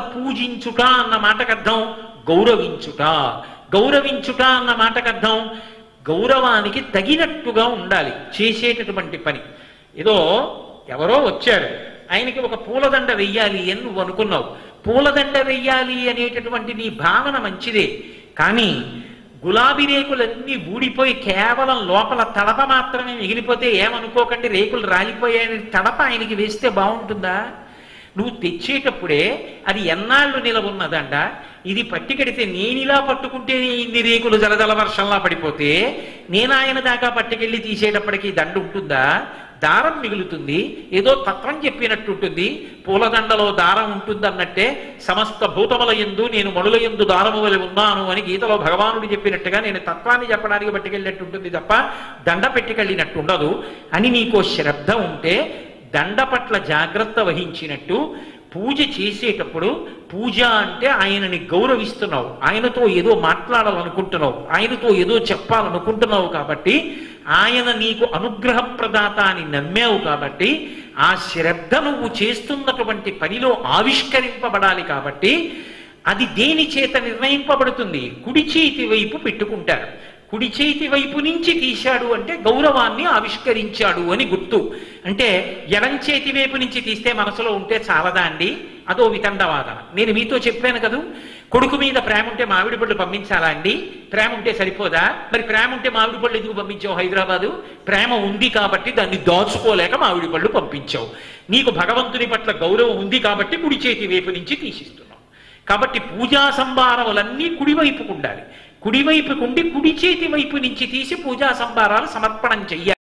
పూజించుట అన్న మాటకు అర్థం గౌరవించుట గౌరవించుట అన్న మాటకు అర్థం గౌరవానికి తగినట్టుగా ఉండాలి చేసేటటువంటి పని ఏదో ఎవరో వచ్చారు ఆయనకి ఒక పూలదండ వెయ్యాలి అని నువ్వు అనుకున్నావు పూలదండ వెయ్యాలి అనేటటువంటి నీ భావన మంచిదే కానీ గులాబీ రేకులన్నీ ఊడిపోయి కేవలం లోపల తడప మాత్రమే మిగిలిపోతే ఏమనుకోకండి రేకులు రాలిపోయాయని తడప ఆయనకి వేస్తే బాగుంటుందా నువ్వు తెచ్చేటప్పుడే అది ఎన్నాళ్ళు నిలవున్నదండ ఇది పట్టికెడితే నేనిలా పట్టుకుంటే ఇన్ని రేకులు జలజల వర్షంలా పడిపోతే నేను ఆయన దాకా పట్టుకెళ్ళి తీసేటప్పటికి దండ ఉంటుందా దారం మిగులుతుంది ఏదో తత్వం చెప్పినట్టు ఉంటుంది పూలదండలో దారం ఉంటుంది అన్నట్టే సమస్త భూతముల ఎందు నేను మణుల ఎందు దారము వలె ఉన్నాను అని గీతలో భగవానుడు చెప్పినట్టుగా నేను తత్వాన్ని చెప్పడానికి పట్టుకెళ్ళినట్టు ఉంటుంది తప్ప దండ పెట్టుకెళ్ళినట్టు ఉండదు అని నీకో శ్రద్ధ ఉంటే దండ పట్ల జాగ్రత్త వహించినట్టు పూజ చేసేటప్పుడు పూజ అంటే ఆయనని గౌరవిస్తున్నావు ఆయనతో ఏదో మాట్లాడాలనుకుంటున్నావు ఆయనతో ఏదో చెప్పాలనుకుంటున్నావు కాబట్టి ఆయన నీకు అనుగ్రహ ప్రదాత అని నమ్మావు కాబట్టి ఆ శ్రద్ధ నువ్వు చేస్తున్నటువంటి పనిలో ఆవిష్కరింపబడాలి కాబట్టి అది దేని చేత నిర్ణయింపబడుతుంది కుడి చేతి వైపు పెట్టుకుంటారు కుడి చేతి వైపు నుంచి తీశాడు అంటే గౌరవాన్ని ఆవిష్కరించాడు అని గుర్తు అంటే ఎడం చేతి వైపు నుంచి తీస్తే మనసులో ఉంటే చాలదా అండి అదో వితండవాదన నేను మీతో చెప్పాను కదూ కొడుకు మీద ప్రేమ ఉంటే మామిడి పళ్ళు పంపించాలా అండి ప్రేమ ఉంటే సరిపోదా మరి ప్రేమ ఉంటే మామిడి పళ్ళు ఎందుకు పంపించావు హైదరాబాదు ప్రేమ ఉంది కాబట్టి దాన్ని దాచుకోలేక మామిడి పళ్ళు పంపించావు నీకు భగవంతుని పట్ల గౌరవం ఉంది కాబట్టి కుడి చేతి వైపు నుంచి తీసిస్తున్నావు కాబట్టి పూజా సంభారములన్నీ కుడివైపుకు ఉండాలి కుడివైపుకుండి కుడి చేతి వైపు నుంచి తీసి పూజా సంభారాలు సమర్పణం చెయ్యాలి